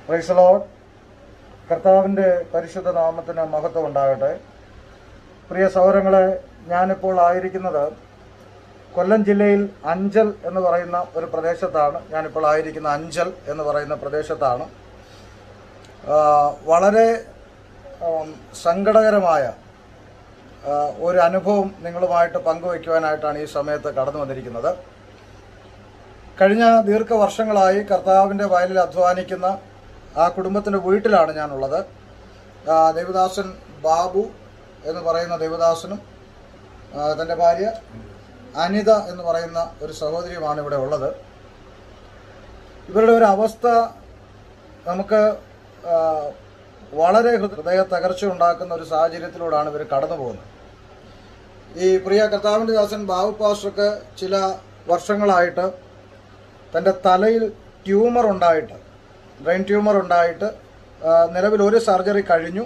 പ്രൈസലോഡ് കർത്താവിൻ്റെ പരിശുദ്ധ നാമത്തിന് മഹത്വം ഉണ്ടാകട്ടെ പ്രിയ സൗരങ്ങളെ ഞാനിപ്പോൾ ആയിരിക്കുന്നത് കൊല്ലം ജില്ലയിൽ അഞ്ചൽ എന്ന് പറയുന്ന ഒരു പ്രദേശത്താണ് ഞാനിപ്പോൾ ആയിരിക്കുന്ന അഞ്ചൽ എന്ന് പറയുന്ന പ്രദേശത്താണ് ആ, വളരെ ഉം, സങ്കടകരമായ ആ, ഒരു അനുഭവം നിങ്ങളുമായിട്ട് പങ്കുവയ്ക്കുവാനായിട്ടാണ് ഈ സമയത്ത് കടന്നു വന്നിരിക്കുന്നത് കഴിഞ്ഞ ദീർഘവർഷങ്ങളായി കർത്താവിൻ്റെ വയലിൽ അധ്വാനിക്കുന്ന ആ കുടുംബത്തിൻ്റെ വീട്ടിലാണ് ഞാനുള്ളത് ആ, ദേവദാസൻ ബാബു എന്ന് പറയുന്ന ദേവദാസനും ആ, തൻ്റെ ഭാര്യ അനിത എന്ന് പറയുന്ന ഒരു സഹോദരിയുമാണ് ഇവിടെ ഉള്ളത് ഇവരുടെ ഒരു അവസ്ഥ നമുക്ക് ആ, വളരെ ഹൃദയ തകർച്ച ഉണ്ടാക്കുന്ന ഒരു സാഹചര്യത്തിലൂടെയാണ് ഇവർ കടന്നു പോകുന്നത് ഈ പ്രിയ കർത്താവിൻ്റെ ദാസൻ ബാബു പാസ്റ്റർക്ക് ചില വർഷങ്ങളായിട്ട് തൻ്റെ തലയിൽ ട്യൂമർ ഉണ്ടായിട്ട് ബ്രെയിൻ ട്യൂമർ ഉണ്ടായിട്ട് ആ, നിലവിൽ ഒരു സർജറി കഴിഞ്ഞു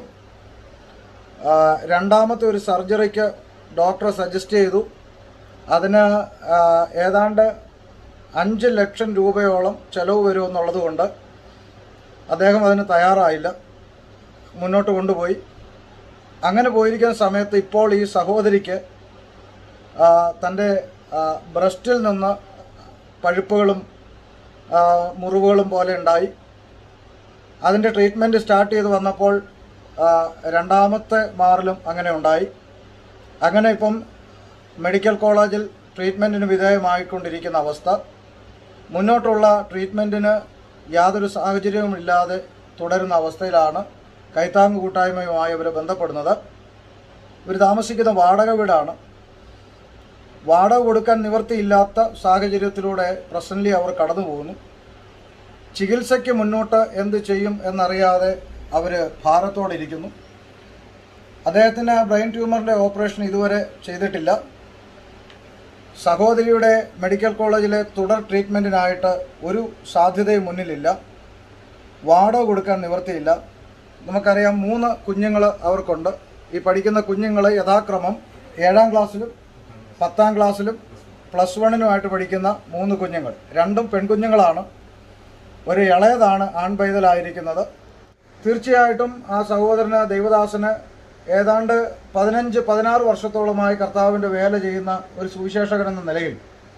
ആ, രണ്ടാമത്തെ ഒരു സർജറിക്ക് ഡോക്ടർ സജസ്റ്റ് ചെയ്തു അതിന് ആ, ഏതാണ്ട് അഞ്ച് ലക്ഷം രൂപയോളം ചെലവ് വരുമെന്നുള്ളത് കൊണ്ട് അദ്ദേഹം അതിന് തയ്യാറായില്ല മുന്നോട്ട് കൊണ്ടുപോയി അങ്ങനെ പോയിരിക്കുന്ന സമയത്ത് ഇപ്പോൾ ഈ സഹോദരിക്ക് ആ, തൻ്റെ ആ, ബ്രസ്റ്റിൽ നിന്ന് പഴുപ്പുകളും ആ, മുറിവുകളും പോലെ ഉണ്ടായി അതിൻ്റെ ട്രീറ്റ്മെൻറ്റ് സ്റ്റാർട്ട് ചെയ്ത് വന്നപ്പോൾ ആ, രണ്ടാമത്തെ മാറിലും അങ്ങനെ ഉണ്ടായി അങ്ങനെ ഇപ്പം മെഡിക്കൽ കോളേജിൽ ട്രീറ്റ്മെൻറ്റിന് വിധേയമായിക്കൊണ്ടിരിക്കുന്ന അവസ്ഥ മുന്നോട്ടുള്ള ട്രീറ്റ്മെൻറ്റിന് യാതൊരു സാഹചര്യവുമില്ലാതെ തുടരുന്ന അവസ്ഥയിലാണ് കൈത്താങ് കൂട്ടായ്മയുമായി ഇവർ ബന്ധപ്പെടുന്നത് ഇവർ താമസിക്കുന്ന വാടക വീടാണ് വാടക കൊടുക്കാൻ നിവൃത്തിയില്ലാത്ത സാഹചര്യത്തിലൂടെ പ്രസന്റ്ലി അവർ കടന്നു പോകുന്നു ചികിത്സയ്ക്ക് മുന്നോട്ട് എന്ത് ചെയ്യും എന്നറിയാതെ അവർ ഭാരത്തോടെ ഇരിക്കുന്നു അദ്ദേഹത്തിന് ബ്രെയിൻ ട്യൂമറിൻ്റെ ഓപ്പറേഷൻ ഇതുവരെ ചെയ്തിട്ടില്ല സഹോദരിയുടെ മെഡിക്കൽ കോളേജിലെ തുടർ ട്രീറ്റ്മെൻറ്റിനായിട്ട് ഒരു സാധ്യതയും മുന്നിലില്ല വാടക കൊടുക്കാൻ നിവൃത്തിയില്ല നമുക്കറിയാം മൂന്ന് കുഞ്ഞുങ്ങൾ അവർക്കുണ്ട് ഈ പഠിക്കുന്ന കുഞ്ഞുങ്ങൾ യഥാക്രമം ഏഴാം ക്ലാസ്സിലും പത്താം ക്ലാസ്സിലും പ്ലസ് വണ്ണിനുമായിട്ട് പഠിക്കുന്ന മൂന്ന് കുഞ്ഞുങ്ങൾ രണ്ടും പെൺകുഞ്ഞുങ്ങളാണ് ഒരു ഇളയതാണ് ആൺപൈതലായിരിക്കുന്നത് തീർച്ചയായിട്ടും ആ സഹോദരന് ദൈവദാസന് ഏതാണ്ട് പതിനഞ്ച് പതിനാറ് വർഷത്തോളമായി കർത്താവിൻ്റെ വേല ചെയ്യുന്ന ഒരു സുവിശേഷകൻ എന്ന നിലയിൽ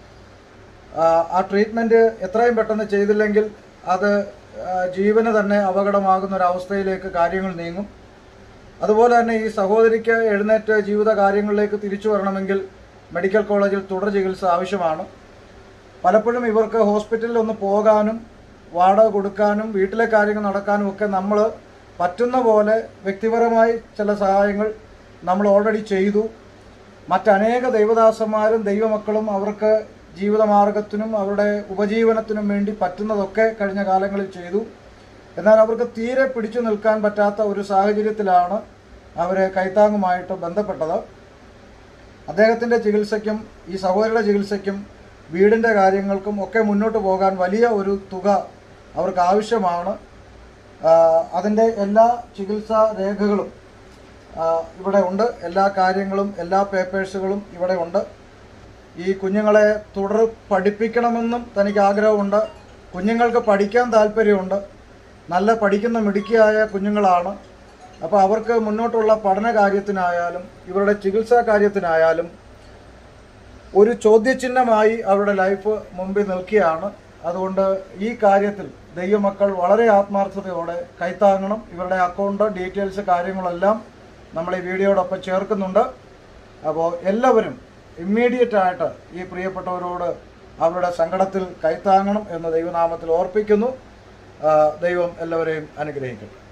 ആ, ആ ട്രീറ്റ്മെൻറ്റ് എത്രയും പെട്ടെന്ന് ചെയ്തില്ലെങ്കിൽ അത് ആ, ജീവന് തന്നെ അപകടമാകുന്ന ഒരു അവസ്ഥയിലേക്ക് കാര്യങ്ങൾ നീങ്ങും അതുപോലെ തന്നെ ഈ സഹോദരിക്ക് എഴുന്നേറ്റ് ജീവിത കാര്യങ്ങളിലേക്ക് തിരിച്ചു വരണമെങ്കിൽ മെഡിക്കൽ കോളേജിൽ തുടർ ചികിത്സ ആവശ്യമാണ് പലപ്പോഴും ഇവർക്ക് ഹോസ്പിറ്റലിൽ ഒന്ന് പോകാനും വാടക കൊടുക്കാനും വീട്ടിലെ കാര്യങ്ങൾ നടക്കാനും ഒക്കെ നമ്മൾ പറ്റുന്ന പോലെ വ്യക്തിപരമായി ചില സഹായങ്ങൾ നമ്മൾ ഓൾറെഡി ചെയ്തു മറ്റനേക ദൈവദാസന്മാരും ദൈവമക്കളും അവർക്ക് ജീവിതമാർഗത്തിനും അവരുടെ ഉപജീവനത്തിനും വേണ്ടി പറ്റുന്നതൊക്കെ കഴിഞ്ഞ കാലങ്ങളിൽ ചെയ്തു എന്നാൽ അവർക്ക് തീരെ പിടിച്ചു നിൽക്കാൻ പറ്റാത്ത ഒരു സാഹചര്യത്തിലാണ് അവർ കൈത്താങ്ങുമായിട്ട് ബന്ധപ്പെട്ടത് അദ്ദേഹത്തിൻ്റെ ചികിത്സയ്ക്കും ഈ സഹോദരിയുടെ ചികിത്സയ്ക്കും വീടിൻ്റെ കാര്യങ്ങൾക്കും ഒക്കെ മുന്നോട്ട് പോകാൻ വലിയ ഒരു തുക അവർക്ക് ആവശ്യമാണ് ആ, അതിൻ്റെ എല്ലാ ചികിത്സാ രേഖകളും ആ, ഇവിടെ ഉണ്ട് എല്ലാ കാര്യങ്ങളും എല്ലാ പേപ്പേഴ്സുകളും ഇവിടെ ഉണ്ട് ഈ കുഞ്ഞുങ്ങളെ തുടർ പഠിപ്പിക്കണമെന്നും തനിക്ക് ആഗ്രഹമുണ്ട് കുഞ്ഞുങ്ങൾക്ക് പഠിക്കാൻ താല്പര്യമുണ്ട് നല്ല പഠിക്കുന്ന മിടുക്കിയായ കുഞ്ഞുങ്ങളാണ് അപ്പോൾ അവർക്ക് മുന്നോട്ടുള്ള പഠന കാര്യത്തിനായാലും ഇവരുടെ ചികിത്സാ കാര്യത്തിനായാലും ഒരു ചോദ്യചിഹ്നമായി അവരുടെ ലൈഫ് മുമ്പിൽ നിൽക്കുകയാണ് അതുകൊണ്ട് ഈ കാര്യത്തിൽ ദൈവമക്കൾ വളരെ ആത്മാർത്ഥതയോടെ കൈത്താങ്ങണം ഇവരുടെ അക്കൗണ്ട് ഡീറ്റെയിൽസ് കാര്യങ്ങളെല്ലാം നമ്മൾ ഈ വീഡിയോടൊപ്പം ചേർക്കുന്നുണ്ട് അപ്പോൾ എല്ലാവരും ഇമ്മീഡിയറ്റ് ആയിട്ട് ഈ പ്രിയപ്പെട്ടവരോട് അവരുടെ സങ്കടത്തിൽ കൈത്താങ്ങണം എന്ന് ദൈവനാമത്തിൽ ഓർപ്പിക്കുന്നു ആ, ദൈവം എല്ലാവരെയും അനുഗ്രഹിക്കട്ടെ